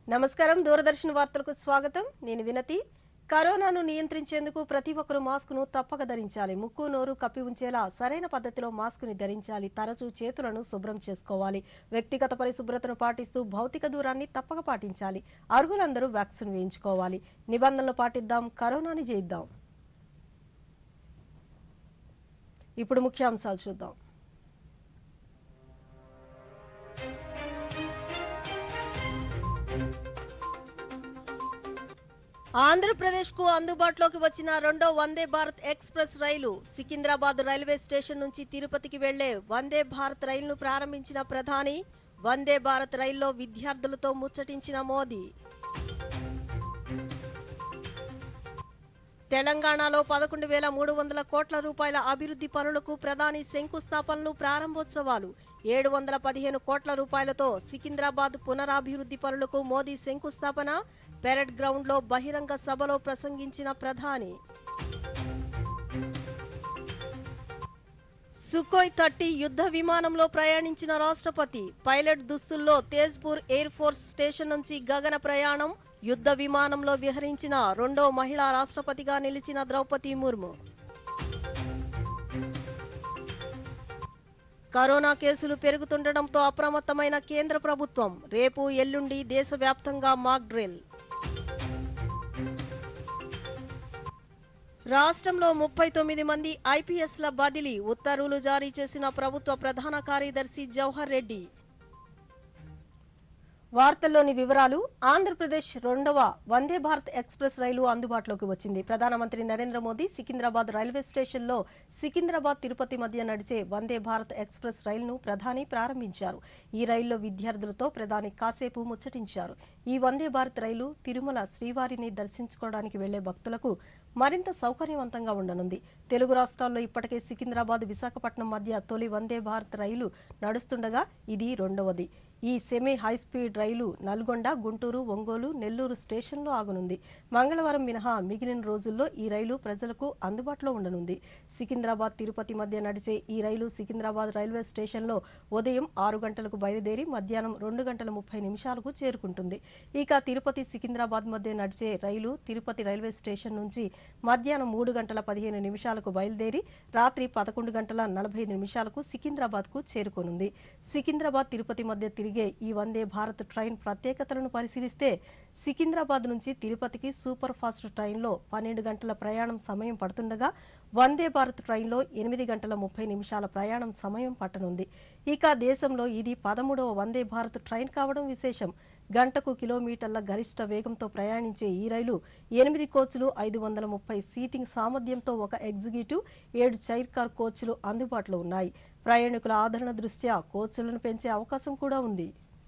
నమస్కారం దూరదర్శన్ వార్తలకు స్వాగతం నేను వినతి కరోనాను నియంత్రించేందుకు ప్రతి ఒక్కరూ మాస్కును తప్పక ధరించాలి ముక్కు నోరు కప్పి ఉంచేలా సరైన పద్ధతిలో మాస్కుని ధరించాలి తరచూ చేతులను శుభ్రం చేసుకోవాలి వ్యక్తిగత పరిశుభ్రతను పాటిస్తూ భౌతిక దూరాన్ని తప్పక పాటించాలి అర్హులందరూ వ్యాక్సిన్ వేయించుకోవాలి నిబంధనలు పాటిద్దాం కరోనాని జయిద్దాం ఇప్పుడు ముఖ్యాంశాలు చూద్దాం ఆంధ్రప్రదేశ్కు అందుబాటులోకి వచ్చిన రెండో వందే భారత్ ఎక్స్ప్రెస్ రైలు సికింద్రాబాద్ రైల్వే స్టేషన్ నుంచి తిరుపతికి వెళ్లే వందే భారత్ రైలును ప్రారంభించిన ప్రధాని వందే భారత్ రైల్లో విద్యార్థులతో ముచ్చటించిన మోదీ తెలంగాణలో పదకొండు వేల మూడు వందల కోట్ల రూపాయల అభివృద్ధి పనులకు ప్రధాని శంకుస్థాపనలు ప్రారంభోత్సవాలు ఏడు వందల పదిహేను కోట్ల రూపాయలతో సికింద్రాబాద్ పునరాభివృద్ధి పనులకు మోదీ శంకుస్థాపన పెరడ్ గ్రౌండ్లో బహిరంగ సభలో ప్రసంగించిన ప్రధాని సుఖోయ్ థర్టీ యుద్ధ విమానంలో ప్రయాణించిన రాష్ట్రపతి పైలట్ దుస్తుల్లో తేజ్పూర్ ఎయిర్ ఫోర్స్ స్టేషన్ నుంచి గగన ప్రయాణం యుద్ధ విమానంలో విహరించిన రెండో మహిళా రాష్ట్రపతిగా నిలిచిన ద్రౌపది ముర్ము కరోనా కేసులు పెరుగుతుండటంతో అప్రమత్తమైన కేంద్ర ప్రభుత్వం రేపు ఎల్లుండి దేశవ్యాప్తంగా మాక్ డ్రిల్ రాష్ట్రంలో ముప్పై తొమ్మిది మంది ఐపీఎస్ల బదిలీ ఉత్తర్వులు జారీ చేసిన ప్రభుత్వ ప్రధాన కార్యదర్శి జవహర్ రెడ్డి వార్తల్లోని వివరాలు ఆంధ్రప్రదేశ్ రెండవ వందే భారత్ ఎక్స్ప్రెస్ రైలు అందుబాటులోకి వచ్చింది ప్రధానమంత్రి నరేంద్ర మోదీ సికింద్రాబాద్ రైల్వే స్టేషన్లో సికింద్రాబాద్ తిరుపతి మధ్య నడిచే వందే భారత్ ఎక్స్ప్రెస్ రైలును ప్రధాని ప్రారంభించారు ఈ రైల్లో విద్యార్థులతో ప్రధాని కాసేపు ముచ్చటించారు ఈ వందే భారత్ రైలు తిరుమల శ్రీవారిని దర్శించుకోవడానికి వెళ్లే భక్తులకు మరింత సౌకర్యవంతంగా ఉండనుంది తెలుగు రాష్ట్రాల్లో ఇప్పటికే సికింద్రాబాద్ విశాఖపట్నం మధ్య తొలి వందే భారత్ రైలు నడుస్తుండగా ఇది రెండవది ఈ సెమీ హైస్పీడ్ రైలు నల్గొండ గుంటూరు ఒంగోలు నెల్లూరు స్టేషన్లో ఆగనుంది మంగళవారం మినహా మిగిలిన రోజుల్లో ఈ రైలు ప్రజలకు అందుబాటులో ఉండనుంది సికింద్రాబాద్ తిరుపతి మధ్య నడిచే ఈ రైలు సికింద్రాబాద్ రైల్వే స్టేషన్లో ఉదయం ఆరు గంటలకు బయలుదేరి మధ్యాహ్నం రెండు గంటల ముప్పై నిమిషాలకు చేరుకుంటుంది ఇక తిరుపతి సికింద్రాబాద్ మధ్య నడిచే రైలు తిరుపతి రైల్వే స్టేషన్ నుంచి మధ్యాహ్నం మూడు గంటల పదిహేను నిమిషాలకు బయలుదేరి రాత్రి పదకొండు గంటల నలభై ఐదు నిమిషాలకు సికింద్రాబాద్కు చేరుకోనుంది సికింద్రాబాద్ తిరుపతి మధ్య తిరిగే ఈ వందే భారత్ ట్రైన్ ప్రత్యేకతలను పరిశీలిస్తే సికింద్రాబాద్ నుంచి తిరుపతికి సూపర్ ఫాస్ట్ ట్రైన్లో పన్నెండు గంటల ప్రయాణం సమయం పడుతుండగా వందే భారత్ ట్రైన్లో ఎనిమిది గంటల ముప్పై నిమిషాల ప్రయాణం సమయం పట్టనుంది ఇక దేశంలో ఇది పదమూడవ వందే భారత్ ట్రైన్ కావడం విశేషం గంటకు కిలోమీటర్ల గరిష్ట వేగంతో ప్రయాణించే ఈ రైలు ఎనిమిది కోచ్లు ఐదు వందల ముప్పై సీటింగ్ సామర్థ్యంతో ఒక ఎగ్జిక్యూటివ్ ఏడు చైర్ కార్ కోచ్లు అందుబాటులో ఉన్నాయి ప్రయాణికుల ఆదరణ దృష్ట్యా కోచ్లను పెంచే అవకాశం కూడా ఉంది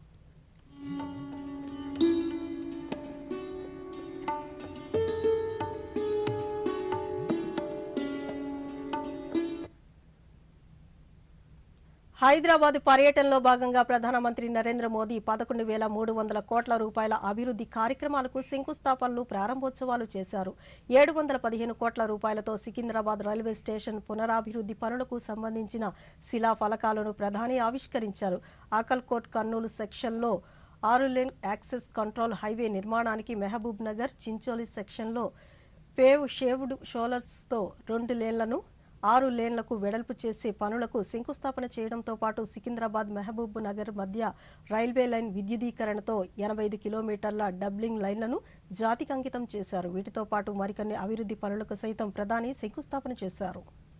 హైదరాబాద్ పర్యటనలో భాగంగా ప్రధానమంత్రి నరేంద్ర మోదీ పదకొండు వేల మూడు వందల కోట్ల రూపాయల అభివృద్ధి కార్యక్రమాలకు శంకుస్థాపనలు ప్రారంభోత్సవాలు చేశారు ఏడు వందల పదిహేను కోట్ల రూపాయలతో సికింద్రాబాద్ రైల్వే స్టేషన్ పునరాభివృద్ధి పనులకు సంబంధించిన శిలా ఫలకాలను ప్రధాని ఆవిష్కరించారు ఆకల్కోట్ కర్నూలు సెక్షన్లో ఆరు లేన్ యాక్సెస్ కంట్రోల్ హైవే నిర్మాణానికి మహబూబ్ నగర్ చించోలి సెక్షన్లో పేవ్ షేవ్డ్ షోలర్స్తో రెండు లేన్లను ఆరు లేన్లకు వెడల్పు చేసే పనులకు శంకుస్థాపన చేయడంతో పాటు సికింద్రాబాద్ మహబూబ్ నగర్ మధ్య రైల్వే లైన్ విద్యుదీకరణతో ఎనభై ఐదు కిలోమీటర్ల డబ్లింగ్ లైన్లను జాతికి అంకితం చేశారు వీటితో పాటు మరికొన్ని అభివృద్ధి పనులకు సైతం ప్రధాని శంకుస్థాపన చేశారు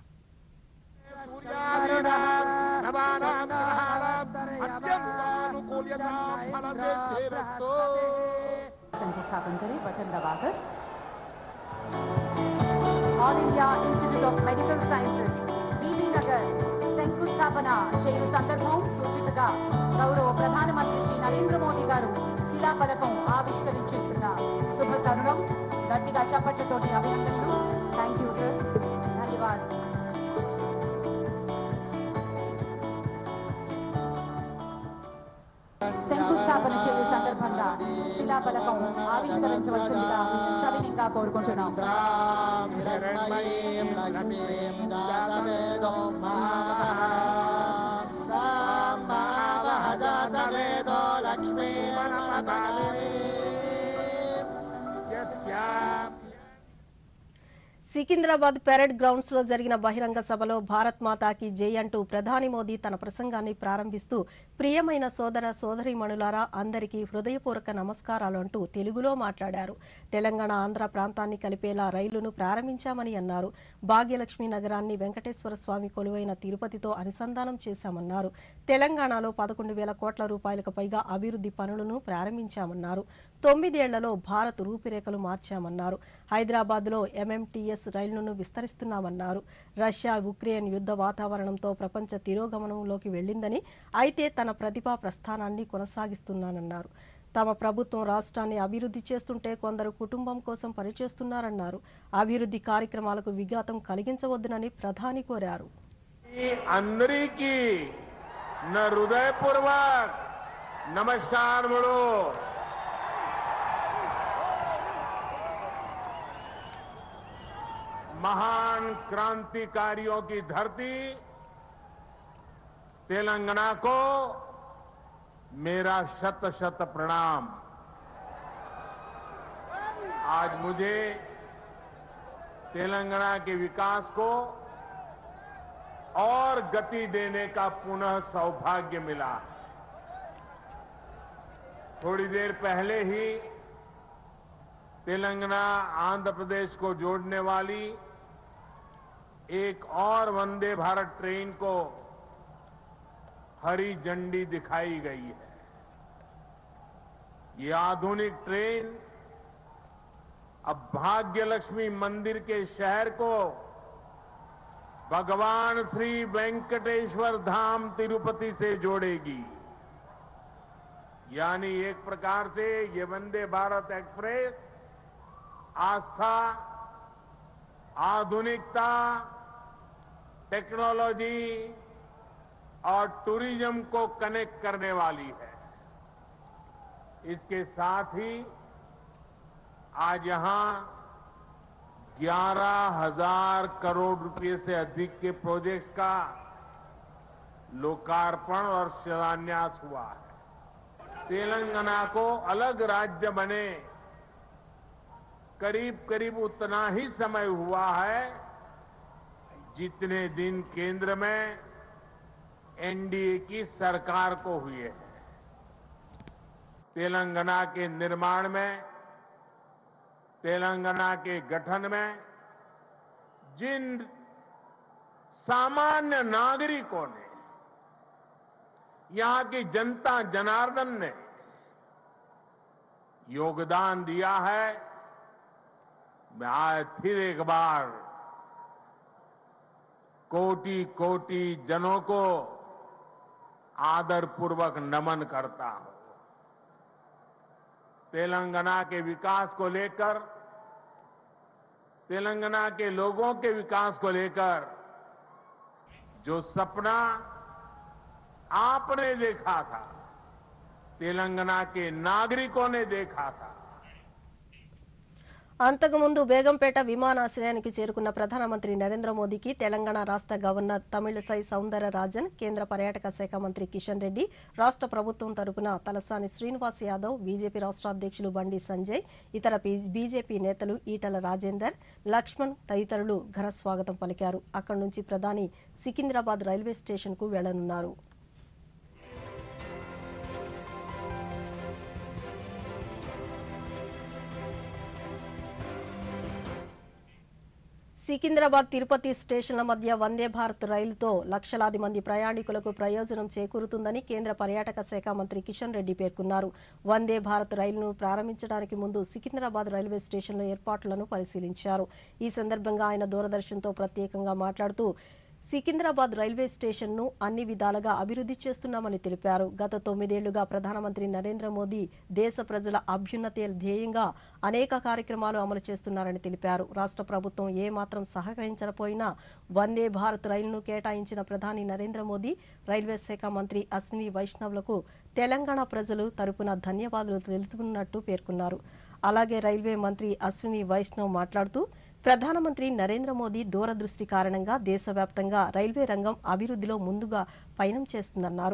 शंकुस्थापन करें बटन दबाकर All India Institute of Medical Sciences Bibinagar శంకుస్థాపన చేయు సందర్భం సూచికగా గౌరవ ప్రధానమంత్రి శ్రీ నరేంద్ర మోదీ గారు శిలా పథకం ఆవిష్కరించుతున్న శుభ తరుణం గట్టిగా చప్పట్లతోటి అభినందనలు థ్యాంక్ యూ సార్ ధన్యవాద్ శంకుస్థాపన చేయు సందర్భంగా శిలా పథకం ఆవిష్కరించవలసిందిగా సవినీయంగా కోరుకుంటున్నాం हिरण्मयीं लक्ष्मीं जातवेदो महावः महावः जातवेदो लक्ष्मीं तस्य సికింద్రాబాద్ పెరేడ్ గ్రౌండ్స్ లో జరిగిన బహిరంగ సభలో భారత్ మాతాకి జై అంటూ ప్రధాని మోదీ తన ప్రసంగాన్ని ప్రారంభిస్తూ ప్రియమైన సోదర సోదరీమణులారా అందరికీ హృదయపూర్వక నమస్కారాలు అంటూ తెలుగులో మాట్లాడారు తెలంగాణ ఆంధ్ర ప్రాంతాన్ని కలిపేలా రైలును ప్రారంభించామని అన్నారు భాగ్యలక్ష్మి నగరాన్ని వెంకటేశ్వర స్వామి కొలువైన తిరుపతితో అనుసంధానం చేశామన్నారు తెలంగాణలో పదకొండు వేల కోట్ల రూపాయలకు పైగా అభివృద్ధి పనులను ప్రారంభించామన్నారు తొమ్మిదేళ్లలో భారత్ రూపురేఖలు మార్చామన్నారు హైదరాబాద్లో ఎంఎంటీఎస్ రైలును విస్తరిస్తున్నామన్నారు రష్యా ఉక్రెయిన్ యుద్ధ వాతావరణంతో ప్రపంచ తిరోగమనంలోకి వెళ్ళిందని అయితే తన ప్రతిభా ప్రస్థానాన్ని కొనసాగిస్తున్నానన్నారు తమ ప్రభుత్వం రాష్ట్రాన్ని అభివృద్ధి చేస్తుంటే కొందరు కుటుంబం కోసం పనిచేస్తున్నారన్నారు అభివృద్ధి కార్యక్రమాలకు విఘాతం కలిగించవద్దునని ప్రధాని కోరారు అందరికీ न हृदयपूर्वक नमस्कार बोलो महान क्रांतिकारियों की धरती तेलंगाना को मेरा शत शत प्रणाम आज मुझे तेलंगाना के विकास को और गति देने का पुनः सौभाग्य मिला थोड़ी देर पहले ही तेलंगाना आंध्र प्रदेश को जोड़ने वाली एक और वंदे भारत ट्रेन को हरी झंडी दिखाई गई है ये आधुनिक ट्रेन अब भाग्य लक्ष्मी मंदिर के शहर को भगवान श्री वेंकटेश्वर धाम तिरुपति से जोड़ेगी यानी एक प्रकार से ये वंदे भारत एक्सप्रेस आस्था आधुनिकता टेक्नोलॉजी और टूरिज्म को कनेक्ट करने वाली है इसके साथ ही आज यहां ग्यारह हजार करोड़ रुपए से अधिक के प्रोजेक्ट्स का लोकार्पण और शिलान्यास हुआ है तेलंगाना को अलग राज्य बने करीब करीब उतना ही समय हुआ है जितने दिन केंद्र में एनडीए की सरकार को हुए हैं तेलंगाना के निर्माण में तेलंगाना के गठन में जिन सामान्य नागरिकों ने यहां की जनता जनार्दन ने योगदान दिया है मैं आज फिर एक बार कोटि कोटि जनों को आदरपूर्वक नमन करता हूं तेलंगाना के विकास को लेकर तेलंगाना के लोगों के विकास को लेकर जो सपना आपने देखा था तेलंगाना के नागरिकों ने देखा था అంతకుముందు బేగంపేట విమానాశ్రయానికి చేరుకున్న ప్రధానమంత్రి నరేంద్ర మోదీకి తెలంగాణ రాష్ట్ర గవర్నర్ తమిళసై సౌందర రాజన్ కేంద్ర పర్యాటక శాఖ మంత్రి కిషన్ రెడ్డి రాష్ట్ర ప్రభుత్వం తరపున తలసాని శ్రీనివాస్ యాదవ్ బీజేపీ రాష్ట్ర అధ్యక్షులు బండి సంజయ్ ఇతర బీ- బీజేపీ నేతలు ఈటల రాజేందర్ లక్ష్మణ్ తదితరులు ఘన స్వాగతం పలికారు అక్కడి నుంచి ప్రధాని సికింద్రాబాద్ రైల్వే స్టేషన్కు వెళ్లనున్నారు సికింద్రాబాద్ తిరుపతి స్టేషన్ల మధ్య వందే భారత్ రైలుతో లక్షలాది మంది ప్రయాణికులకు ప్రయోజనం చేకూరుతుందని కేంద్ర పర్యాటక శాఖ మంత్రి కిషన్ రెడ్డి పేర్కొన్నారు వందే భారత్ రైలును ప్రారంభించడానికి ముందు సికింద్రాబాద్ రైల్వే స్టేషన్లో ఏర్పాట్లను పరిశీలించారు ఈ సందర్భంగా ఆయన దూరదర్శన్తో ప్రత్యేకంగా మాట్లాడుతూ సికింద్రాబాద్ రైల్వే స్టేషన్ను అన్ని విధాలుగా అభివృద్ధి చేస్తున్నామని తెలిపారు గత తొమ్మిదేళ్లుగా ప్రధానమంత్రి నరేంద్ర మోదీ దేశ ప్రజల అభ్యున్నతి ధ్యేయంగా అనేక కార్యక్రమాలు అమలు చేస్తున్నారని తెలిపారు రాష్ట్ర ప్రభుత్వం ఏ మాత్రం సహకరించకపోయినా వందే భారత్ రైలును కేటాయించిన ప్రధాని నరేంద్ర మోదీ రైల్వే శాఖ మంత్రి అశ్విని వైష్ణవ్లకు తెలంగాణ ప్రజలు తరపున ధన్యవాదాలు తెలుపుతున్నట్టు పేర్కొన్నారు అలాగే రైల్వే మంత్రి అశ్విని వైష్ణవ్ మాట్లాడుతూ ప్రధానమంత్రి నరేంద్ర మోదీ దూరదృష్టి కారణంగా దేశవ్యాప్తంగా రైల్వే రంగం అభివృద్ధిలో ముందుగా పయనం చేస్తుందన్నారు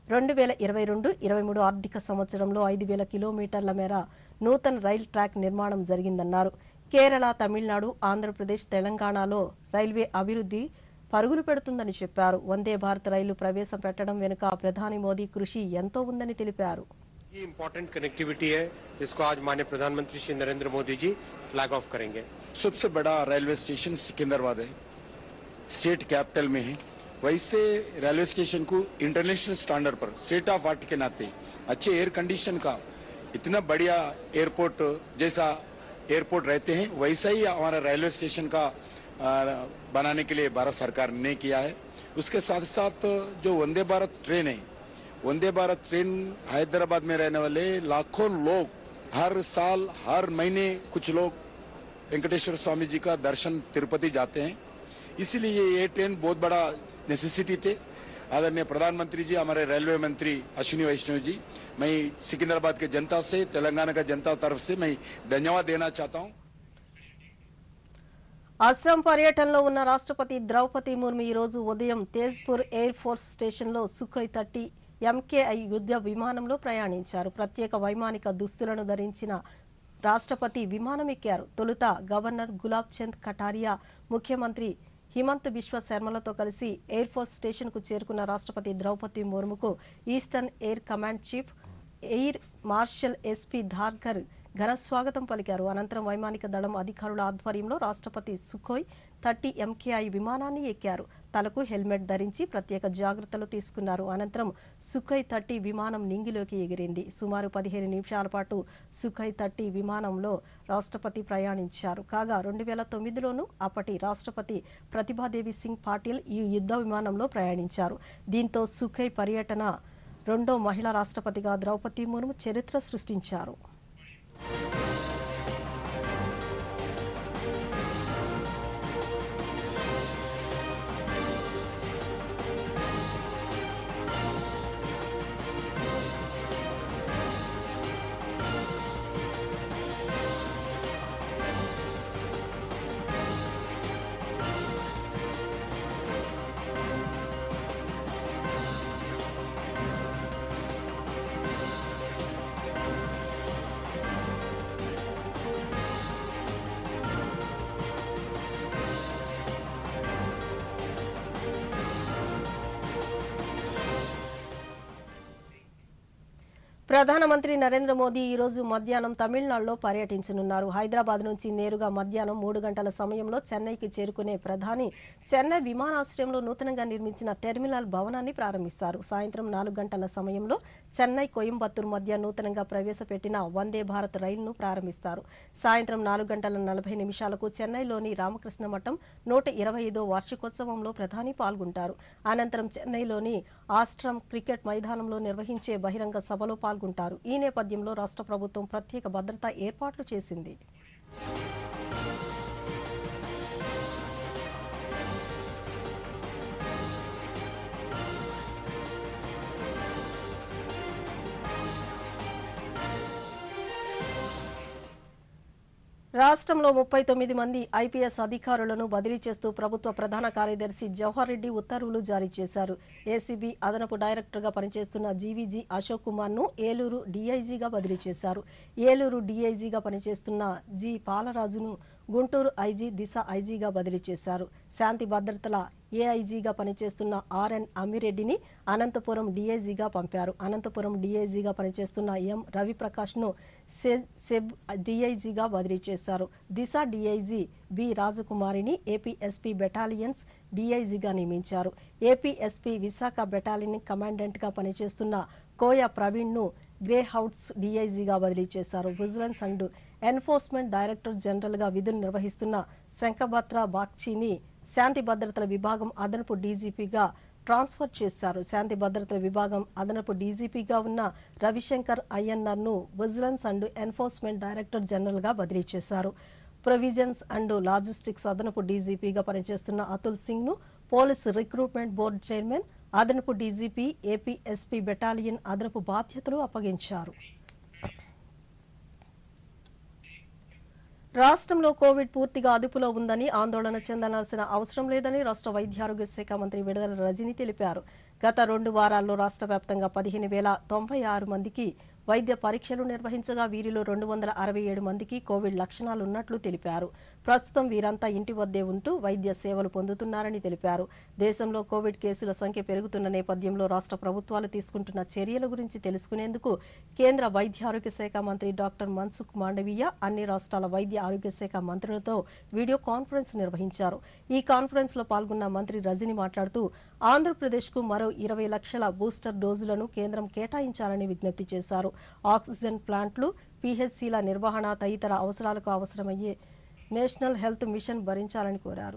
రెండు వేల ఇరవై రెండు ఇరవై మూడు ఆర్థిక సంవత్సరంలో ఐదు వేల కిలోమీటర్ల మేర నూతన రైల్ ట్రాక్ నిర్మాణం జరిగిందన్నారు కేరళ తమిళనాడు ఆంధ్రప్రదేశ్ తెలంగాణలో రైల్వే అభివృద్ధి పరుగులు పెడుతుందని చెప్పారు వందే భారత్ రైలు ప్రవేశం పెట్టడం వెనుక ప్రధాని మోదీ కృషి ఎంతో ఉందని తెలిపారు ये इम्पोर्टेंट कनेक्टिविटी है जिसको आज माननीय प्रधानमंत्री श्री नरेंद्र मोदी जी फ्लैग ऑफ करेंगे सबसे बड़ा रेलवे स्टेशन सिकंदराबाद है स्टेट कैपिटल में है वैसे रेलवे स्टेशन को इंटरनेशनल स्टैंडर्ड पर स्टेट ऑफ आर्ट के नाते अच्छे एयर कंडीशन का इतना बढ़िया एयरपोर्ट जैसा एयरपोर्ट रहते हैं वैसा ही हमारा रेलवे स्टेशन का आ, बनाने के लिए भारत सरकार ने किया है उसके साथ साथ जो वंदे भारत ट्रेन है वंदे भारत ट्रेन हैदराबाद में रहने वाले लाखों लोग हर साल हर महीने कुछ लोग वेंकटेश्वर स्वामी जी का दर्शन तिरुपति जाते हैं इसीलिए ये ट्रेन बहुत बड़ा नेसेसिटी थे आदरणीय प्रधानमंत्री जी हमारे रेलवे मंत्री अश्विनी वैष्णव जी मैं सिकंदराबाद के जनता से तेलंगाना का जनता तरफ से मैं धन्यवाद देना चाहता हूँ అస్సాం పర్యటనలో ఉన్న రాష్ట్రపతి ద్రౌపది ముర్ము ఈ రోజు ఉదయం తేజ్పూర్ ఎయిర్ ఫోర్స్ స్టేషన్లో సుఖోయ్ థర్టీ ఎంకేఐ యుద్ధ విమానంలో ప్రయాణించారు ప్రత్యేక వైమానిక దుస్తులను ధరించిన రాష్ట్రపతి విమానం ఎక్కారు తొలుత గవర్నర్ గులాబ్ చంద్ కటారియా ముఖ్యమంత్రి హిమంత్ బిశ్వ శర్మలతో కలిసి ఎయిర్ ఫోర్స్ స్టేషన్కు చేరుకున్న రాష్ట్రపతి ద్రౌపది ముర్ముకు Eastern Air Command chief Air Marshal SP Dharkar ఘన స్వాగతం పలికారు అనంతరం వైమానిక దళం అధికారుల ఆధ్వర్యంలో రాష్ట్రపతి సుఖోయ్ థర్టీ ఎంకేఐ విమానాన్ని ఎక్కారు తలకు హెల్మెట్ ధరించి ప్రత్యేక జాగ్రత్తలు తీసుకున్నారు అనంతరం సుఖోయ్ థర్టీ విమానం నింగిలోకి ఎగిరింది సుమారు పదిహేను నిమిషాల పాటు సుఖోయ్ థర్టీ విమానంలో రాష్ట్రపతి ప్రయాణించారు కాగా రెండు వేల తొమ్మిదిలోనూ అప్పటి రాష్ట్రపతి ప్రతిభాదేవి సింగ్ పాటిల్ ఈ యుద్ధ విమానంలో ప్రయాణించారు దీంతో సుఖోయ్ పర్యటన రెండో మహిళా రాష్ట్రపతిగా ద్రౌపది ముర్ము చరిత్ర సృష్టించారు ప్రధానమంత్రి నరేంద్ర మోదీ ఈ రోజు మధ్యాహ్నం తమిళనాడులో పర్యటించనున్నారు హైదరాబాద్ నుంచి నేరుగా మధ్యాహ్నం మూడు గంటల సమయంలో చెన్నైకి చేరుకునే ప్రధాని చెన్నై విమానాశ్రయంలో నూతనంగా నిర్మించిన టెర్మినల్ భవనాన్ని ప్రారంభిస్తారు సాయంత్రం నాలుగు గంటల సమయంలో చెన్నై కోయంబత్తూరు మధ్య నూతనంగా ప్రవేశపెట్టిన వందే భారత్ రైలును ప్రారంభిస్తారు సాయంత్రం నాలుగు గంటల నలభై నిమిషాలకు చెన్నైలోని రామకృష్ణ మఠం నూట ఇరవై ఐదో వార్షికోత్సవంలో ప్రధాని పాల్గొంటారు అనంతరం చెన్నైలోని ఆస్ట్రమ్ క్రికెట్ మైదానంలో నిర్వహించే బహిరంగ సభలో పాల్గొంటారు ఈ నేపథ్యంలో రాష్ట్ర ప్రభుత్వం ప్రత్యేక భద్రతా ఏర్పాట్లు చేసింది రాష్ట్రంలో ముప్పై తొమ్మిది మంది ఐపీఎస్ అధికారులను బదిలీ చేస్తూ ప్రభుత్వ ప్రధాన కార్యదర్శి జవహర్ రెడ్డి ఉత్తర్వులు జారీ చేశారు ఏసీబీ అదనపు డైరెక్టర్గా పనిచేస్తున్న జీవీజీ అశోక్ కుమార్ను ఏలూరు డీఐజీగా బదిలీ చేశారు ఏలూరు డీఐజీగా పనిచేస్తున్న జి పాలరాజును గుంటూరు ఐజీ దిశ ఐజీగా బదిలీ చేశారు శాంతి భద్రతల ఏఐజీగా పనిచేస్తున్న ఆర్ఎన్ అమ్మిరెడ్డిని అనంతపురం డీఐజీగా పంపారు అనంతపురం డీఐజీగా పనిచేస్తున్న ఎం రవిప్రకాష్ను సె- సెబ్ డీఐజీగా బదిలీ చేశారు దిశ డీఐజీ బి రాజకుమారిని ఏపీఎస్పీ బెటాలియన్స్ డీఐజీగా నియమించారు ఏపీఎస్పీ విశాఖ బెటాలియన్ కమాండెంట్గా పనిచేస్తున్న కోయ ప్రవీణ్ను గ్రే హౌట్స్ డీఐజీగా బదిలీ చేశారు విజిలెన్స్ అండ్ ఎన్ఫోర్స్మెంట్ డైరెక్టర్ జనరల్గా విధులు నిర్వహిస్తున్న శంఖభద్ర బాగ్చీని శాంతి భద్రతల విభాగం అదనపు డీజీపీగా ట్రాన్స్ఫర్ చేశారు శాంతి భద్రతల విభాగం అదనపు డీజీపీగా ఉన్న రవిశంకర్ అయ్యన్నర్ను విజిలెన్స్ అండ్ ఎన్ఫోర్స్మెంట్ డైరెక్టర్ జనరల్గా బదిలీ చేశారు ప్రొవిజన్స్ అండ్ లాజిస్టిక్స్ అదనపు డీజీపీగా పనిచేస్తున్న అతుల్ సింగ్ను పోలీస్ రిక్రూట్మెంట్ బోర్డు చైర్మన్ అదనపు డీజీపీ ఏపీ ఎస్పీ బెటాలియన్ అదనపు బాధ్యతలు అప్పగించారు రాష్ట్రంలో కోవిడ్ పూర్తిగా అదుపులో ఉందని ఆందోళన చెందనాల్సిన అవసరం లేదని రాష్ట్ర వైద్యారోగ్య శాఖ మంత్రి విడుదల రజని తెలిపారు గత రెండు వారాల్లో రాష్ట్ర వ్యాప్తంగా పదిహేను వేల తొంభై ఆరు మందికి వైద్య పరీక్షలు నిర్వహించగా వీరిలో రెండు వందల అరవై ఏడు మందికి కోవిడ్ లక్షణాలు ఉన్నట్లు తెలిపారు ప్రస్తుతం వీరంతా ఇంటి వద్దే ఉంటూ వైద్య సేవలు పొందుతున్నారని తెలిపారు దేశంలో కోవిడ్ కేసుల సంఖ్య పెరుగుతున్న నేపథ్యంలో రాష్ట్ర ప్రభుత్వాలు తీసుకుంటున్న చర్యల గురించి తెలుసుకునేందుకు కేంద్ర వైద్య ఆరోగ్య శాఖ మంత్రి డాక్టర్ మన్సుఖ్ మాండవీయ అన్ని రాష్ట్రాల వైద్య ఆరోగ్య శాఖ మంత్రులతో వీడియో కాన్ఫరెన్స్ నిర్వహించారు ఈ కాన్ఫరెన్స్ లో పాల్గొన్న మంత్రి రజని మాట్లాడుతూ ఆంధ్రప్రదేశ్కు మరో ఇరవై లక్షల బూస్టర్ డోజులను కేంద్రం కేటాయించాలని విజ్ఞప్తి చేశారు ఆక్సిజన్ ప్లాంట్లు పీహెచ్సీల నిర్వహణ తదితర అవసరాలకు అవసరమయ్యే నేషనల్ హెల్త్ మిషన్ భరించాలని కోరారు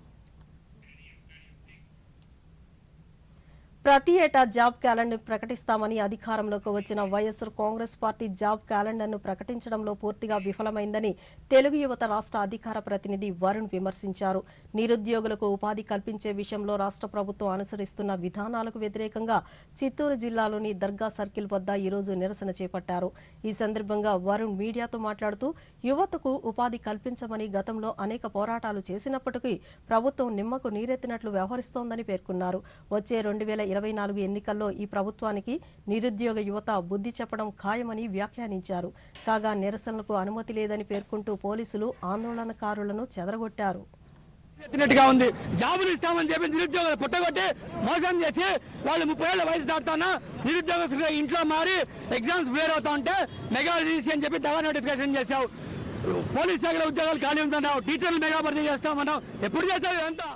ప్రతి ఏటా జాబ్ క్యాలెండర్ ప్రకటిస్తామని అధికారంలోకి వచ్చిన వైఎస్ఆర్ కాంగ్రెస్ పార్టీ జాబ్ క్యాలెండర్ను ప్రకటించడంలో పూర్తిగా విఫలమైందని తెలుగు యువత రాష్ట్ర అధికార ప్రతినిధి వరుణ్ విమర్శించారు నిరుద్యోగులకు ఉపాధి కల్పించే విషయంలో రాష్ట్ర ప్రభుత్వం అనుసరిస్తున్న విధానాలకు వ్యతిరేకంగా చిత్తూరు జిల్లాలోని దర్గా సర్కిల్ వద్ద ఈరోజు నిరసన చేపట్టారు ఈ సందర్భంగా వరుణ్ మీడియాతో మాట్లాడుతూ యువతకు ఉపాధి కల్పించమని గతంలో అనేక పోరాటాలు చేసినప్పటికీ ప్రభుత్వం నిమ్మకు నీరెత్తినట్లు వ్యవహరిస్తోందని పేర్కొన్నారు వచ్చే రెండు వేల ఇరవై నాలుగు ఎన్నికల్లో ఈ ప్రభుత్వానికి నిరుద్యోగ యువత బుద్ధి చెప్పడం ఖాయమని వ్యాఖ్యానించారు కాగా నిరసనలకు అనుమతి లేదని పేర్కొంటూ పోలీసులు ఆందోళనకారులను చెదరగొట్టారు ఎత్తినట్టుగా ఉంది జాబులు ఇస్తామని చెప్పి నిరుద్యోగులు పుట్టగొట్టి మోసం చేసి వాళ్ళు ముప్పై ఏళ్ళ వయసు దాటుతున్నా నిరుద్యోగస్తులు ఇంట్లో మారి ఎగ్జామ్స్ క్లియర్ అవుతా ఉంటే మెగా రిలీజ్ అని చెప్పి దగా నోటిఫికేషన్ చేశావు పోలీస్ శాఖలో ఉద్యోగాలు ఖాళీ ఉంటున్నావు టీచర్లు మెగా భర్తీ చేస్తామన్నావు ఎప్పుడు చేస్తావు ఇదంతా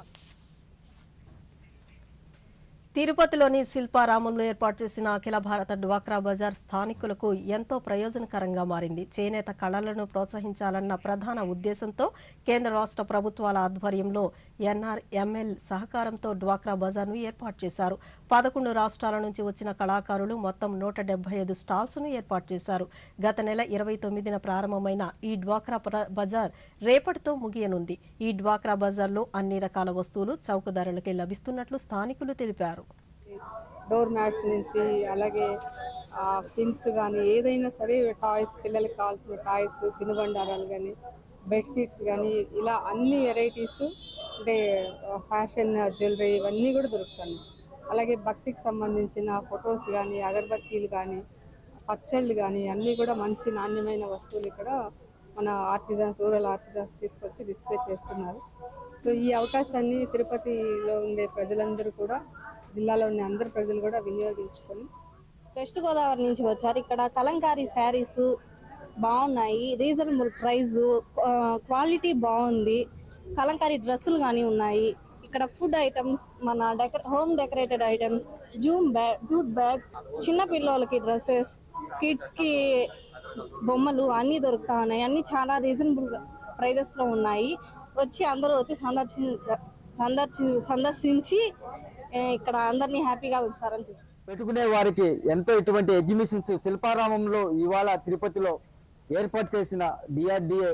తిరుపతిలోని శిల్పారామంలో ఏర్పాటు చేసిన అఖిల భారత డ్వాక్రా బజార్ స్థానికులకు ఎంతో ప్రయోజనకరంగా మారింది చేనేత కళలను ప్రోత్సహించాలన్న ప్రధాన ఉద్దేశంతో కేంద్ర రాష్ట్ర ప్రభుత్వాల ఆధ్వర్యంలో ఎన్ఆర్ఎంఎల్ సహకారంతో డ్వాక్రా బజార్ను ఏర్పాటు చేశారు పదకొండు రాష్ట్రాల నుంచి వచ్చిన కళాకారులు మొత్తం నూట డెబ్బై ఐదు స్టాల్స్ను ఏర్పాటు చేశారు గత నెల ఇరవై తొమ్మిదిన ప్రారంభమైన ఈ డ్వాక్రా ప్ర- బజార్ రేపటితో ముగియనుంది ఈ డ్వాక్రా బజార్లో అన్ని రకాల వస్తువులు చౌక ధరలకే లభిస్తున్నట్లు స్థానికులు తెలిపారు డోర్ మ్యాట్స్ నుంచి అలాగే పిన్స్ కానీ ఏదైనా సరే టాయ్స్ పిల్లలకి కావాల్సిన టాయ్స్ తినుబండారాలు కానీ బెడ్షీట్స్ కానీ ఇలా అన్ని వెరైటీస్ అంటే ఫ్యాషన్ జ్యువెలరీ ఇవన్నీ కూడా దొరుకుతున్నాయి అలాగే భక్తికి సంబంధించిన ఫొటోస్ కానీ అగరబత్తీలు కానీ పచ్చళ్ళు కానీ అన్నీ కూడా మంచి నాణ్యమైన వస్తువులు ఇక్కడ మన ఆర్టిజన్స్ రూరల్ ఆర్టిజన్స్ తీసుకొచ్చి డిస్ప్లే చేస్తున్నారు సో ఈ అవకాశాన్ని తిరుపతిలో ఉండే ప్రజలందరూ కూడా జిల్లాలో ఉండే అందరు ప్రజలు కూడా వినియోగించుకొని వెస్ట్ గోదావరి నుంచి వచ్చారు ఇక్కడ కలంకారీ శారీస్ బాగున్నాయి రీజనబుల్ ప్రైస్ క్వాలిటీ బాగుంది కలంకారీ డ్రెస్సులు కానీ ఉన్నాయి ఇక్కడ ఫుడ్ ఐటమ్స్ మన decor home decorated items zoom bag jute bags చిన్న పిల్లలకి డ్రెస్సెస్ కిడ్స్కి బొమ్మలు అన్నీ దొరుకుతా ఉన్నాయి అన్నీ చాలా రీజనబుల్ ప్రైజెస్లో ఉన్నాయి వచ్చి అందరూ వచ్చి సందర్శించ సందర్శి సందర్శించి ఏ, ఇక్కడ అందరినీ హ్యాపీగా ఉంచుతారని చూస్తాం పెట్టుకునే వారికి ఎంతో ఇటువంటి ఎగ్జిబిషన్స్ శిల్పారామంలో ఇవాళ తిరుపతిలో ఏర్పాటు చేసిన డిఆర్డిఏ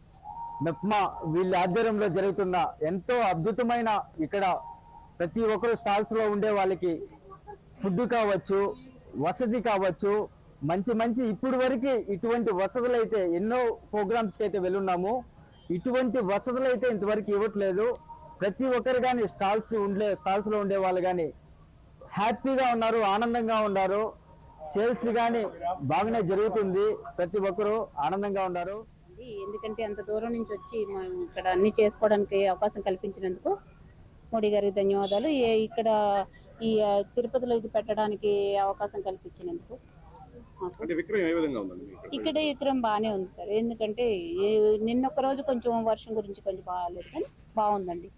మెప్మా వీళ్ళ ఆధ్వర్యంలో జరుగుతున్న ఎంతో అద్భుతమైన ఇక్కడ ప్రతి ఒక్కరు స్టాల్స్ లో ఉండే వాళ్ళకి ఫుడ్ కావచ్చు వసతి కావచ్చు మంచి మంచి ఇప్పుడు వరకు ఇటువంటి వసతులు అయితే ఎన్నో ప్రోగ్రామ్స్కి అయితే వెళ్ళున్నాము ఇటువంటి వసతులు అయితే ఇంతవరకు ఇవ్వట్లేదు ప్రతి ఒక్కరు కానీ స్టాల్స్ ఉండే స్టాల్స్ లో ఉండే వాళ్ళు కానీ హ్యాపీగా ఉన్నారు ఆనందంగా ఉన్నారు సేల్స్ కానీ బాగానే జరుగుతుంది ప్రతి ఒక్కరు ఆనందంగా ఉన్నారు ఎందుకంటే అంత దూరం నుంచి వచ్చి మనం ఇక్కడ అన్ని చేసుకోవడానికి అవకాశం కల్పించినందుకు మోడీ గారికి ధన్యవాదాలు ఏ- ఇక్కడ ఈ ఆ, తిరుపతిలో ఇది పెట్టడానికి అవకాశం కల్పించినందుకు మాకు. అంటే విక్రయం ఏ విధంగా ఉందండి మీకు? ఇక్కడ విక్రయం బాగానే ఉంది సార్ ఎందుకంటే ఈ- నిన్న ఒక రోజు కొంచెం వర్షం గురించి కొంచెం బాగాలేదు కానీ బాగుందండి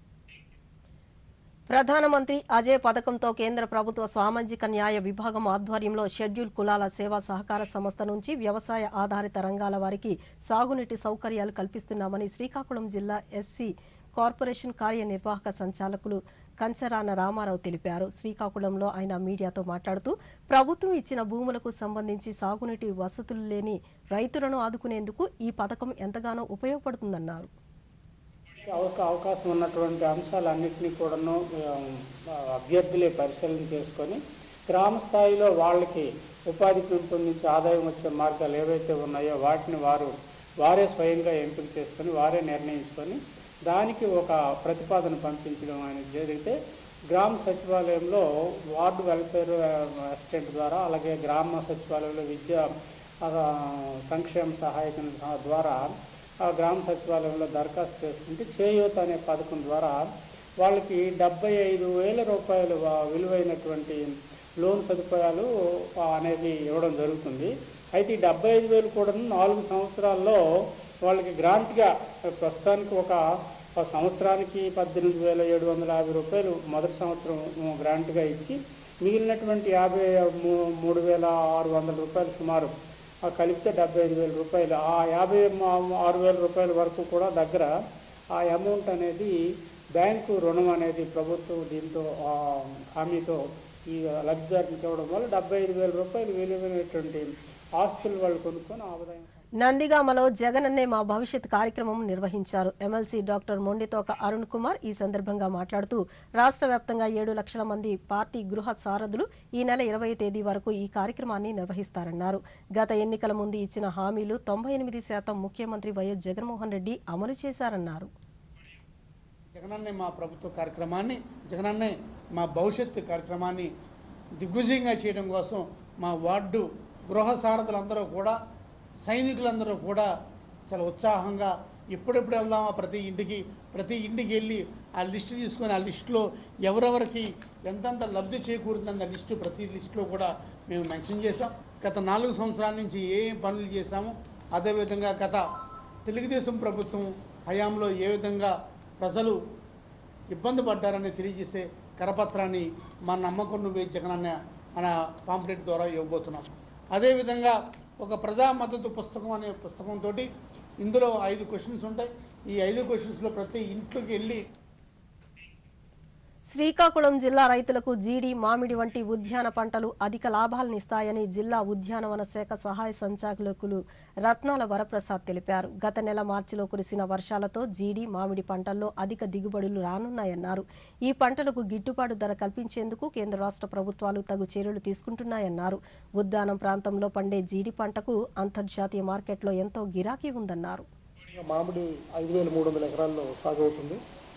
ప్రధానమంత్రి అజయ్ పథకంతో కేంద్ర ప్రభుత్వ సామాజిక న్యాయ విభాగం ఆధ్వర్యంలో షెడ్యూల్ కులాల సేవా సహకార సంస్థ నుంచి వ్యవసాయ ఆధారిత రంగాల వారికి సాగునీటి సౌకర్యాలు కల్పిస్తున్నామని శ్రీకాకుళం జిల్లా ఎస్సీ కార్పొరేషన్ కార్యనిర్వాహక సంచాలకులు కంచరాన రామారావు తెలిపారు శ్రీకాకుళంలో ఆయన మీడియాతో మాట్లాడుతూ ప్రభుత్వం ఇచ్చిన భూములకు సంబంధించి సాగునీటి వసతులు లేని రైతులను ఆదుకునేందుకు ఈ పథకం ఎంతగానో ఉపయోగపడుతుందన్నారు అవక అవకాశం ఉన్నటువంటి అంశాలన్నింటినీ కూడాను ఆ, అభ్యర్థులే పరిశీలన చేసుకొని గ్రామ స్థాయిలో వాళ్ళకి ఉపాధి పెంపొందించి ఆదాయం వచ్చే మార్గాలు ఏవైతే ఉన్నాయో వాటిని వారు వారే స్వయంగా ఎంపిక చేసుకొని వారే నిర్ణయించుకొని దానికి ఒక ప్రతిపాదన పంపించడం అనేది జరిగితే గ్రామ సచివాలయంలో వార్డు వెల్ఫేర్ అసిస్టెంట్ ద్వారా అలాగే గ్రామ సచివాలయంలో విద్యా ఆ, సంక్షేమ సహాయకుల సహా- ద్వారా ఆ గ్రామ సచివాలయంలో దరఖాస్తు చేసుకుంటే చేయూత అనే పథకం ద్వారా వాళ్ళకి డెబ్బై ఐదు వేల రూపాయలు వా- విలువైనటువంటి లోన్ సదుపాయాలు ఆ, అనేది ఇవ్వడం జరుగుతుంది అయితే ఈ డెబ్బై ఐదు వేలు కూడా నాలుగు సంవత్సరాల్లో వాళ్ళకి గ్రాంట్గా ప్రస్తుతానికి ఒక ఒక సంవత్సరానికి పద్దెనిమిది వేల ఏడు వందల యాభై రూపాయలు మొదటి సంవత్సరం గ్రాంట్గా ఇచ్చి మిగిలినటువంటి యాభై మూ- మూడు వేల ఆరు వందల రూపాయలు సుమారు ఆ కలిపితే డెబ్బై ఐదు వేల రూపాయలు ఆ యాభై మా- ఆరు వేల రూపాయల వరకు కూడా దగ్గర ఆ అమౌంట్ అనేది బ్యాంకు రుణం అనేది ప్రభుత్వం దీంతో ఆ, హామీతో ఈ లబ్ధిదారునికి ఇవ్వడం వల్ల డెబ్బై ఐదు వేల రూపాయలు విలువైనటువంటి ఆస్తులు వాళ్ళు కొనుక్కొని ఆదాయం నందిగామలో జగనన్నే మా భవిష్యత్ కార్యక్రమం నిర్వహించారు ఎమ్మెల్సీ డాక్టర్ మొండితోక అరుణ్ కుమార్ ఈ సందర్భంగా మాట్లాడుతూ రాష్ట్ర వ్యాప్తంగా ఏడు లక్షల మంది పార్టీ గృహ సారథులు ఈ నెల ఇరవై తేదీ వరకు ఈ కార్యక్రమాన్ని నిర్వహిస్తారన్నారు గత ఎన్నికల ముందు ఇచ్చిన హామీలు తొంభై ఎనిమిది శాతం ముఖ్యమంత్రి వైఎస్ జగన్మోహన్ రెడ్డి అమలు చేశారన్నారు జగనన్నే మా ప్రభుత్వ కార్యక్రమాన్ని జగనన్నే మా భవిష్యత్తు కార్యక్రమాన్ని దిగ్విజయంగా చేయడం కోసం మా వార్డు గృహ సారథులందరూ కూడా సైనికులందరూ కూడా చాలా ఉత్సాహంగా ఎప్పుడెప్పుడు వెళ్దామా ప్రతి ఇంటికి ప్రతి ఇంటికి వెళ్ళి ఆ లిస్టు తీసుకొని ఆ లిస్టులో ఎవరెవరికి ఎంతెంత లబ్ధి చేకూరుతుందన్న లిస్టు ప్రతి లిస్టులో కూడా మేము మెన్షన్ చేసాం గత నాలుగు సంవత్సరాల నుంచి ఏ ఏ పనులు చేశామో అదేవిధంగా గత తెలుగుదేశం ప్రభుత్వం హయాంలో ఏ విధంగా ప్రజలు ఇబ్బంది పడ్డారని తెలియజేసే కరపత్రాన్ని మా నమ్మకం నువ్వే జగనన్న మన పాంప్లెట్ ద్వారా ఇవ్వబోతున్నాం అదేవిధంగా ఒక ప్రజా మద్దతు పుస్తకం అనే పుస్తకంతో ఇందులో ఐదు క్వశ్చన్స్ ఉంటాయి ఈ ఐదు క్వశ్చన్స్లో ప్రతి ఇంట్లోకి వెళ్ళి శ్రీకాకుళం జిల్లా రైతులకు జీడి మామిడి వంటి ఉద్యాన పంటలు అధిక లాభాలనిస్తాయని జిల్లా ఉద్యానవన శాఖ సహాయ సంచాలకులు రత్నాల వరప్రసాద్ తెలిపారు గత నెల మార్చిలో కురిసిన వర్షాలతో జీడి మామిడి పంటల్లో అధిక దిగుబడులు రానున్నాయన్నారు ఈ పంటలకు గిట్టుబాటు ధర కల్పించేందుకు కేంద్ర రాష్ట్ర ప్రభుత్వాలు తగు చర్యలు తీసుకుంటున్నాయన్నారు ఉద్యానం ప్రాంతంలో పండే జీడి పంటకు అంతర్జాతీయ మార్కెట్లో ఎంతో గిరాకీ ఉందన్నారు మామిడి ఐదు వేల మూడు వందల ఎకరాల్లో సాగు అవుతుంది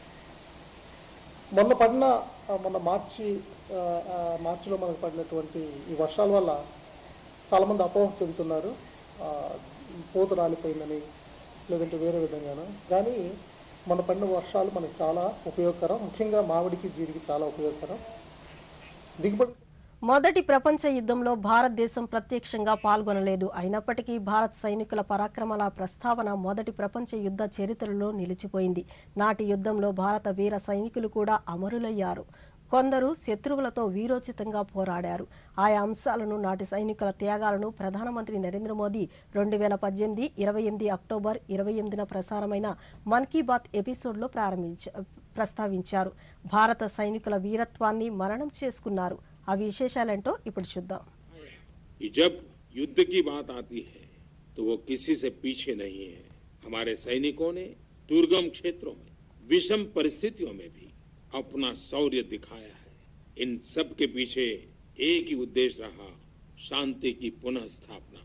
మొన్న పడిన ఆ, మొన్న మార్చి ఆ, ఆ, మార్చిలో మనకు పడినటువంటి ఈ వర్షాల వల్ల చాలామంది అపోహ చెందుతున్నారు ఆ, పూత రాలిపోయిందని లేదంటే వేరే విధంగాను కానీ మన పడిన వర్షాలు మనకు చాలా ఉపయోగకరం ముఖ్యంగా మామిడికి జీడికి చాలా ఉపయోగకరం దిగుబడి మొదటి ప్రపంచ యుద్ధంలో భారతదేశం ప్రత్యక్షంగా పాల్గొనలేదు అయినప్పటికీ భారత్ సైనికుల పరాక్రమాల ప్రస్తావన మొదటి ప్రపంచ యుద్ధ చరిత్రలో నిలిచిపోయింది నాటి యుద్ధంలో భారత వీర సైనికులు కూడా అమరులయ్యారు కొందరు శత్రువులతో వీరోచితంగా పోరాడారు ఆయా అంశాలను నాటి సైనికుల త్యాగాలను ప్రధానమంత్రి నరేంద్ర మోదీ రెండు వేల పద్దెనిమిది ఇరవై ఎనిమిది అక్టోబర్ ఇరవై ఎనిమిదిన ప్రసారమైన మన్ కీ బాత్ ఎపిసోడ్లో ప్రారంభించ ప్రస్తావించారు భారత సైనికుల వీరత్వాన్ని మరణం చేసుకున్నారు ఆ విశేషాలేంటో ఇప్పుడు చూద్దాం कि जब युद्ध की बात आती है तो वो किसी से पीछे नहीं है हमारे सैनिकों ने दुर्गम क्षेत्रों में विषम परिस्थितियों में भी अपना शौर्य दिखाया है इन सब के पीछे एक ही उद्देश्य रहा शांति की पुनः स्थापना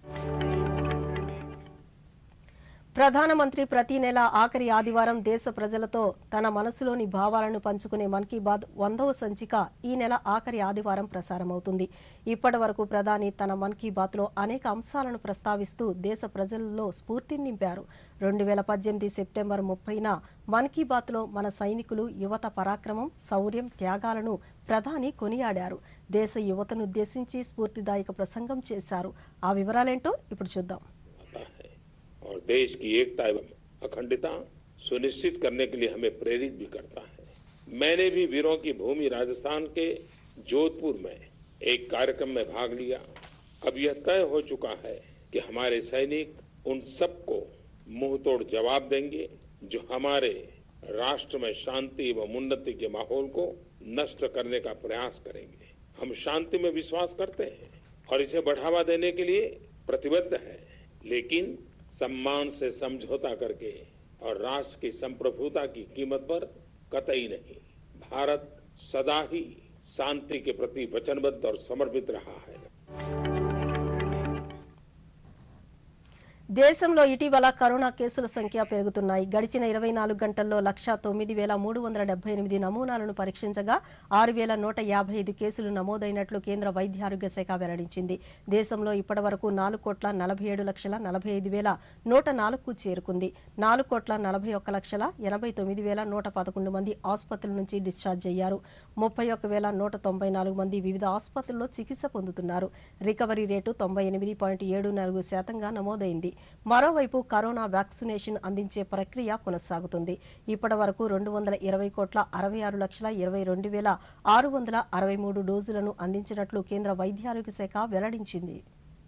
ప్రధానమంత్రి ప్రతి నెల ఆఖరి ఆదివారం దేశ ప్రజలతో తన మనసులోని భావాలను పంచుకునే మన్ కీ బాత్ వందవ సంచిక ఈ నెల ఆఖరి ఆదివారం ప్రసారమవుతుంది ఇప్పటి వరకు ప్రధాని తన మన్ కీ బాత్లో అనేక అంశాలను ప్రస్తావిస్తూ దేశ ప్రజల్లో స్ఫూర్తిని నింపారు రెండు వేల పద్దెనిమిది సెప్టెంబర్ ముప్పైన మన్ కీ బాత్లో మన సైనికులు యువత పరాక్రమం శౌర్యం త్యాగాలను ప్రధాని కొనియాడారు దేశ యువతనుద్దేశించి స్ఫూర్తిదాయక ప్రసంగం చేశారు ఆ వివరాలేంటో ఇప్పుడు చూద్దాం और देश की एकता एवं अखंडता सुनिश्चित करने के लिए हमें प्रेरित भी करता है मैंने भी वीरों की भूमि राजस्थान के जोधपुर में एक कार्यक्रम में भाग लिया अब यह तय हो चुका है कि हमारे सैनिक उन सबको मुंह तोड़ जवाब देंगे जो हमारे राष्ट्र में शांति एवं उन्नति के माहौल को नष्ट करने का प्रयास करेंगे हम शांति में विश्वास करते हैं और इसे बढ़ावा देने के लिए प्रतिबद्ध है लेकिन सम्मान से समझौता करके और राष्ट्र की संप्रभुता की कीमत पर कतई नहीं भारत सदा ही शांति के प्रति वचनबद्ध और समर्पित रहा है దేశంలో ఇటీవల కరోనా కేసుల సంఖ్య పెరుగుతున్నాయి గడిచిన ఇరవై నాలుగు గంటల్లో లక్ష తొమ్మిది వేల మూడు వందల డెబ్బై ఎనిమిది నమూనాలను పరీక్షించగా ఆరు వేల నూట యాభై ఐదు కేసులు నమోదైనట్లు కేంద్ర వైద్య ఆరోగ్య శాఖ వెల్లడించింది దేశంలో ఇప్పటివరకు నాలుగు కోట్ల నలభై ఏడు లక్షల నలభై ఐదు వేల నూట నాలుగుకు చేరుకుంది నాలుగు కోట్ల నలభై ఒక్క లక్షల ఎనభై తొమ్మిది వేల నూట పదకొండు మంది ఆసుపత్రుల నుంచి డిశ్చార్జ్ అయ్యారు ముప్పై ఒక్క వేల నూట తొంభై నాలుగు మంది వివిధ ఆసుపత్రుల్లో చికిత్స పొందుతున్నారు రికవరీ రేటు తొంభై ఎనిమిది పాయింట్ ఏడు నాలుగు శాతంగా నమోదైంది మరోవైపు కరోనా వ్యాక్సినేషన్ అందించే ప్రక్రియ కొనసాగుతుంది ఇప్పటి వరకు రెండు వందల ఇరవై కోట్ల అరవై ఆరు లక్షల ఇరవై రెండు వేల ఆరు వందల అరవై మూడు డోజులను అందించినట్లు కేంద్ర వైద్యారోగ్య శాఖ వెల్లడించింది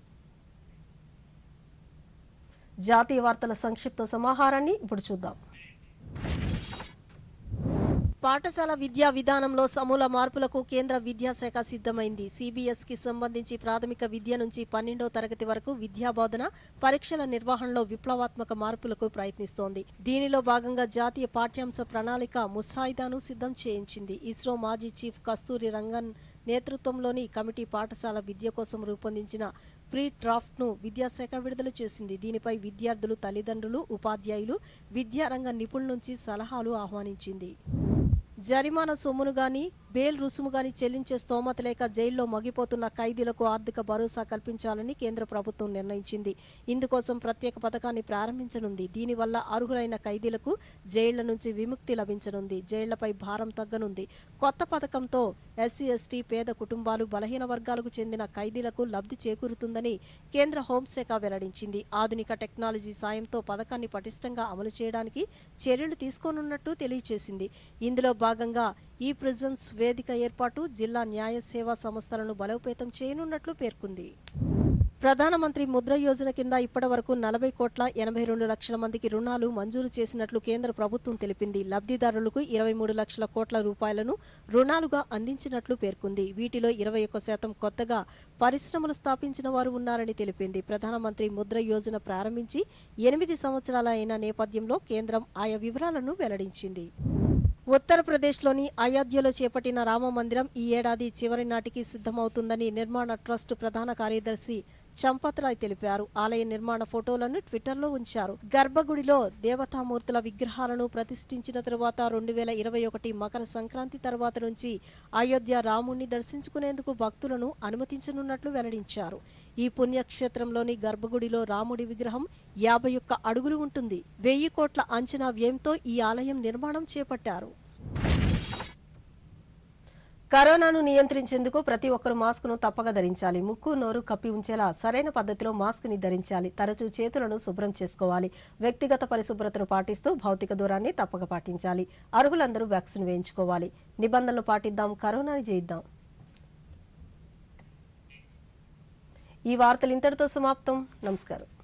జాతీయ వార్తల సంక్షిప్త సమాహారాన్ని ఇప్పుడు చూద్దాం పాఠశాల విద్యా విధానంలో సమూల మార్పులకు కేంద్ర విద్యాశాఖ సిద్ధమైంది సిబిఎస్ కి సంబంధించి ప్రాథమిక విద్య నుంచి పన్నెండో తరగతి వరకు విద్యా బోధన పరీక్షల నిర్వహణలో విప్లవాత్మక మార్పులకు ప్రయత్నిస్తోంది దీనిలో భాగంగా జాతీయ పాఠ్యాంశ ప్రణాళిక ముసాయిదాను సిద్ధం చేయించింది ఇస్రో మాజీ చీఫ్ కస్తూరి రంగన్ నేతృత్వంలోని కమిటీ పాఠశాల విద్య కోసం రూపొందించిన ప్రీ డ్రాఫ్ట్ ను విద్యాశాఖ విడుదల చేసింది దీనిపై విద్యార్థులు తల్లిదండ్రులు ఉపాధ్యాయులు విద్యారంగ నిపుణుల నుంచి సలహాలు ఆహ్వానించింది జరిమానా సొమ్మును గాని బెయిల్ రుసుము గాని చెల్లించే స్తోమత లేక జైల్లో మగిపోతున్న ఖైదీలకు ఆర్థిక భరోసా కల్పించాలని కేంద్ర ప్రభుత్వం నిర్ణయించింది ఇందుకోసం ప్రత్యేక పథకాన్ని ప్రారంభించనుంది దీనివల్ల అర్హులైన ఖైదీలకు జైళ్ల నుంచి విముక్తి లభించనుంది జైళ్లపై భారం తగ్గనుంది కొత్త పథకంతో ఎస్సీ ఎస్టీ పేద కుటుంబాలు బలహీన వర్గాలకు చెందిన ఖైదీలకు లబ్ధి చేకూరుతుందని కేంద్ర హోంశాఖ వెల్లడించింది ఆధునిక టెక్నాలజీ సాయంతో పథకాన్ని పటిష్టంగా అమలు చేయడానికి చర్యలు తీసుకోనున్నట్టు తెలియజేసింది ఇందులో భాగంగా ఈ ప్రిజన్స్ వేదిక ఏర్పాటు జిల్లా న్యాయ సేవా సంస్థలను బలోపేతం చేయనున్నట్లు పేర్కొంది ప్రధానమంత్రి ముద్ర యోజన కింద ఇప్పటి వరకు నలభై కోట్ల ఎనభై రెండు లక్షల మందికి రుణాలు మంజూరు చేసినట్లు కేంద్ర ప్రభుత్వం తెలిపింది లబ్ధిదారులకు ఇరవై మూడు లక్షల కోట్ల రూపాయలను రుణాలుగా అందించినట్లు పేర్కొంది వీటిలో ఇరవై ఒక్క శాతం కొత్తగా పరిశ్రమలు స్థాపించిన వారు ఉన్నారని తెలిపింది ప్రధానమంత్రి ముద్ర యోజన ప్రారంభించి ఎనిమిది సంవత్సరాల అయిన నేపథ్యంలో కేంద్రం ఆయా వివరాలను వెల్లడించింది ఉత్తరప్రదేశ్లోని అయోధ్యలో చేపట్టిన రామ మందిరం ఈ ఏడాది చివరి నాటికి సిద్ధమవుతుందని నిర్మాణ ట్రస్ట్ ప్రధాన కార్యదర్శి చంపత్ రాయ్ తెలిపారు ఆలయ నిర్మాణ ఫోటోలను ట్విట్టర్లో ఉంచారు గర్భగుడిలో దేవతామూర్తుల విగ్రహాలను ప్రతిష్ఠించిన తరువాత రెండు వేల ఇరవై ఒకటి మకర సంక్రాంతి తర్వాత నుంచి అయోధ్య రాముణ్ణి దర్శించుకునేందుకు భక్తులను అనుమతించనున్నట్లు వెల్లడించారు ఈ పుణ్యక్షేత్రంలోని గర్భగుడిలో రాముడి విగ్రహం యాభై ఒక్క అడుగులు ఉంటుంది వెయ్యి కోట్ల అంచనా వ్యయంతో ఈ ఆలయం నిర్మాణం చేపట్టారు కరోనాను నియంత్రించేందుకు ప్రతి ఒక్కరూ మాస్కును తప్పక ధరించాలి ముక్కు నోరు కప్పి ఉంచేలా సరైన పద్ధతిలో మాస్కుని ధరించాలి తరచూ చేతులను శుభ్రం చేసుకోవాలి వ్యక్తిగత పరిశుభ్రతను పాటిస్తూ భౌతిక దూరాన్ని తప్పక పాటించాలి అర్హులందరూ వ్యాక్సిన్ వేయించుకోవాలి నిబంధనలు పాటిద్దాం కరోనాని జయిద్దాం ఈ వార్తలు ఇంతటితో సమాప్తం నమస్కారం